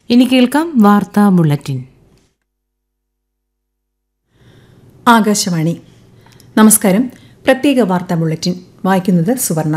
ഇനി കേൾക്കാം വാർത്താ ബുള്ളറ്റിൻ ആകാശവാണി നമസ്കാരം പ്രത്യേക വാർത്താ ബുള്ളറ്റിൻ വായിക്കുന്നത് സുവർണ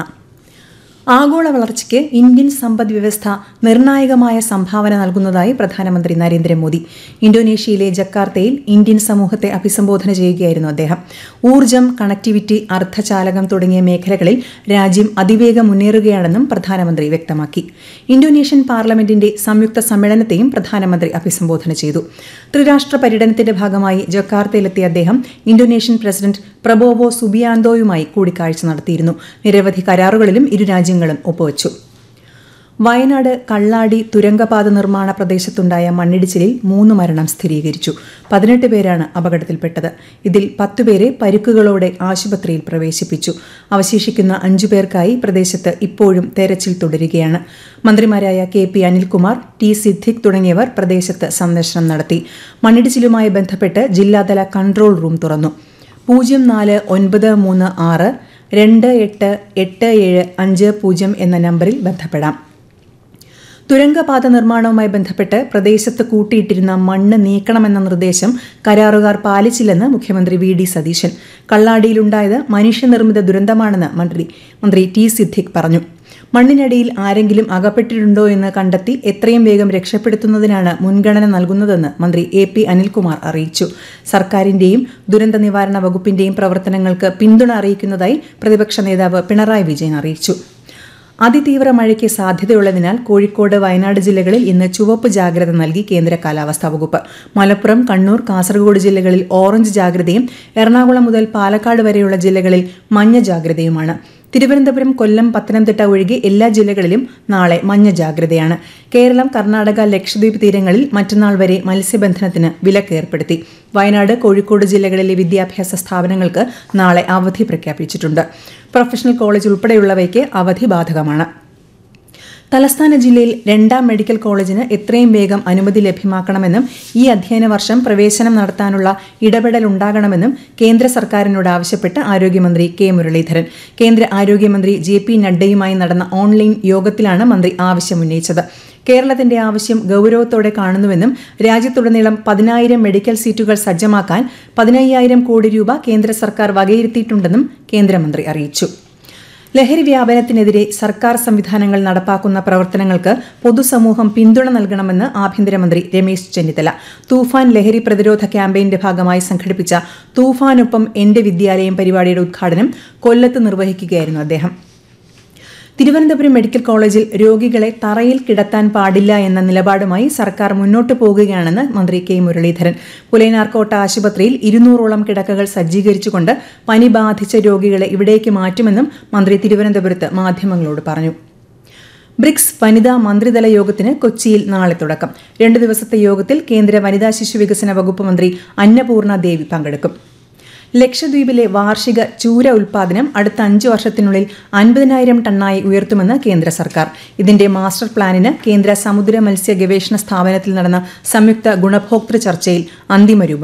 ആഗോള വളർച്ചയ്ക്ക് ഇന്ത്യൻ സമ്പദ് വ്യവസ്ഥ നിർണായകമായ സംഭാവന നൽകുന്നതായി പ്രധാനമന്ത്രി നരേന്ദ്രമോദി ഇന്തോനേഷ്യയിലെ ജക്കാർത്തയിൽ ഇന്ത്യൻ സമൂഹത്തെ അഭിസംബോധന ചെയ്യുകയായിരുന്നു അദ്ദേഹം ഊർജ്ജം കണക്ടിവിറ്റി അർദ്ധചാലകം തുടങ്ങിയ മേഖലകളിൽ രാജ്യം അതിവേഗം മുന്നേറുകയാണെന്നും പ്രധാനമന്ത്രി വ്യക്തമാക്കി ഇന്തോനേഷ്യൻ പാർലമെന്റിന്റെ സംയുക്ത സമ്മേളനത്തെയും പ്രധാനമന്ത്രി അഭിസംബോധന ചെയ്തു ത്രിരാഷ്ട്ര പര്യടനത്തിന്റെ ഭാഗമായി ജക്കാർത്തയിലെത്തിയ അദ്ദേഹം ഇന്തോനേഷ്യൻ പ്രസിഡന്റ് പ്രബോവോ സുബിയാന്തോയുമായി കൂടിക്കാഴ്ച നടത്തിയിരുന്നു നിരവധി കരാറുകളിലും ഇരു രാജ്യങ്ങളും ഒപ്പുവച്ചു വയനാട് കള്ളാടി തുരങ്കപാത നിർമ്മാണ പ്രദേശത്തുണ്ടായ മണ്ണിടിച്ചിലിൽ മൂന്ന് മരണം സ്ഥിരീകരിച്ചു പതിനെട്ട് പേരാണ് അപകടത്തിൽപ്പെട്ടത് ഇതിൽ പത്തുപേരെ പരിക്കുകളോടെ ആശുപത്രിയിൽ പ്രവേശിപ്പിച്ചു അവശേഷിക്കുന്ന അഞ്ചു പേർക്കായി പ്രദേശത്ത് ഇപ്പോഴും തെരച്ചിൽ തുടരുകയാണ് മന്ത്രിമാരായ K P Anilkumar T Siddique തുടങ്ങിയവർ പ്രദേശത്ത് സന്ദർശനം നടത്തി മണ്ണിടിച്ചിലുമായി ബന്ധപ്പെട്ട് ജില്ലാതല കൺട്രോൾ റൂം തുറന്നു പൂജ്യം നാല് ഒൻപത് മൂന്ന് ആറ് രണ്ട് എട്ട് എട്ട് ഏഴ് അഞ്ച് പൂജ്യം എന്ന നമ്പറിൽ ബന്ധപ്പെടാം തുരങ്കപാത നിർമ്മാണവുമായി ബന്ധപ്പെട്ട് പ്രദേശത്ത് കൂട്ടിയിട്ടിരുന്ന മണ്ണ് നീക്കണമെന്ന നിർദ്ദേശം കരാറുകാർ പാലിച്ചില്ലെന്ന് മുഖ്യമന്ത്രി വി ഡി സതീശൻ കള്ളാടിയിലുണ്ടായത് മനുഷ്യനിർമ്മിത ദുരന്തമാണെന്ന് മന്ത്രി മന്ത്രി ടി സിദ്ദിഖ് പറഞ്ഞു മണ്ണിനടിയിൽ ആരെങ്കിലും അകപ്പെട്ടിട്ടുണ്ടോ എന്ന് കണ്ടെത്തി എത്രയും വേഗം രക്ഷപ്പെടുത്തുന്നതിനാണ് മുൻഗണന നൽകുന്നതെന്ന് മന്ത്രി എ പി അനിൽകുമാർ അറിയിച്ചു സർക്കാരിന്റെയും ദുരന്ത നിവാരണ വകുപ്പിന്റെയും പ്രവർത്തനങ്ങൾക്ക് പിന്തുണ അറിയിക്കുന്നതായി പ്രതിപക്ഷ നേതാവ് പിണറായി വിജയൻ അറിയിച്ചു അതിതീവ്ര മഴയ്ക്ക് സാധ്യതയുള്ളതിനാൽ കോഴിക്കോട് വയനാട് ജില്ലകളിൽ ഇന്ന് ചുവപ്പ് ജാഗ്രത നൽകി കേന്ദ്ര കാലാവസ്ഥാ വകുപ്പ് മലപ്പുറം കണ്ണൂർ കാസർഗോഡ് ജില്ലകളിൽ ഓറഞ്ച് ജാഗ്രതയും എറണാകുളം മുതൽ പാലക്കാട് വരെയുള്ള ജില്ലകളിൽ മഞ്ഞ ജാഗ്രതയുമാണ് തിരുവനന്തപുരം കൊല്ലം പത്തനംതിട്ട ഒഴികെ എല്ലാ ജില്ലകളിലും നാളെ മഞ്ഞ ജാഗ്രതയാണ് കേരളം കർണാടക ലക്ഷദ്വീപ് തീരങ്ങളിൽ മറ്റന്നാൾ വരെ മത്സ്യബന്ധനത്തിന് വിലക്ക് ഏർപ്പെടുത്തി വയനാട് കോഴിക്കോട് ജില്ലകളിലെ വിദ്യാഭ്യാസ സ്ഥാപനങ്ങൾക്ക് നാളെ അവധി പ്രഖ്യാപിച്ചിട്ടുണ്ട് പ്രൊഫഷണൽ കോളേജ് ഉൾപ്പെടെയുള്ളവയ്ക്ക് അവധി ബാധകമാണ് തലസ്ഥാന ജില്ലയിൽ രണ്ടാം മെഡിക്കൽ കോളേജിന് എത്രയും വേഗം അനുമതി ലഭ്യമാക്കണമെന്നും ഈ അധ്യയന വർഷം പ്രവേശനം നടത്താനുള്ള ഇടപെടൽ ഉണ്ടാകണമെന്നും കേന്ദ്ര സർക്കാരിനോട് ആവശ്യപ്പെട്ട് ആരോഗ്യമന്ത്രി കെ മുരളീധരൻ കേന്ദ്ര ആരോഗ്യമന്ത്രി ജെ പി നഡ്ഡയുമായി നടന്ന ഓൺലൈൻ യോഗത്തിലാണ് മന്ത്രി ആവശ്യമുന്നയിച്ചത് കേരളത്തിന്റെ ആവശ്യം ഗൌരവത്തോടെ കാണുന്നുവെന്നും രാജ്യത്തുടനീളം പതിനായിരം മെഡിക്കൽ സീറ്റുകൾ സജ്ജമാക്കാൻ പതിനയ്യായിരം കോടി രൂപ കേന്ദ്ര സർക്കാർ വകയിരുത്തിയിട്ടുണ്ടെന്നും കേന്ദ്രമന്ത്രി അറിയിച്ചു ലഹരി വ്യാപനത്തിനെതിരെ സർക്കാർ സംവിധാനങ്ങൾ നടപ്പാക്കുന്ന പ്രവർത്തനങ്ങൾക്ക് പൊതുസമൂഹം പിന്തുണ നൽകണമെന്ന് ആഭ്യന്തരമന്ത്രി രമേശ് ചെന്നിത്തല തൂഫാൻ ലഹരി പ്രതിരോധ ക്യാമ്പയിന്റെ ഭാഗമായി സംഘടിപ്പിച്ച തൂഫാനൊപ്പം എന്റെ വിദ്യാലയം പരിപാടിയുടെ ഉദ്ഘാടനം കൊല്ലത്ത് നിർവഹിക്കുകയായിരുന്നു അദ്ദേഹം തിരുവനന്തപുരം മെഡിക്കൽ കോളേജിൽ രോഗികളെ തറയിൽ കിടത്താൻ പാടില്ല എന്ന നിലപാടുമായി സർക്കാർ മുന്നോട്ടു പോകുകയാണെന്ന് മന്ത്രി കെ മുരളീധരൻ പുലയനാർക്കോട്ട ആശുപത്രിയിൽ ഇരുന്നൂറോളം കിടക്കകൾ സജ്ജീകരിച്ചുകൊണ്ട് പനി ബാധിച്ച രോഗികളെ ഇവിടേക്ക് മാറ്റുമെന്നും മന്ത്രി തിരുവനന്തപുരത്ത് മാധ്യമങ്ങളോട് പറഞ്ഞു ബ്രിക്സ് വനിതാ മന്ത്രിതല യോഗത്തിന് കൊച്ചിയിൽ നാളെ തുടക്കം രണ്ടു ദിവസത്തെ യോഗത്തിൽ കേന്ദ്ര വനിതാ ശിശു വികസന വകുപ്പ് മന്ത്രി അന്നപൂർണ ദേവി പങ്കെടുക്കും ലക്ഷദ്വീപിലെ വാർഷിക ചൂര ഉൽപാദനം അടുത്ത അഞ്ചു വർഷത്തിനുള്ളിൽ അൻപതിനായിരം ടണ്ണായി ഉയർത്തുമെന്ന് കേന്ദ്ര സർക്കാർ ഇതിന്റെ മാസ്റ്റർ പ്ലാനിന് കേന്ദ്ര സമുദ്ര മത്സ്യ ഗവേഷണ സ്ഥാപനത്തിൽ നടന്ന സംയുക്ത ഗുണഭോക്തൃ ചർച്ചയിൽ അന്തിമ രൂപം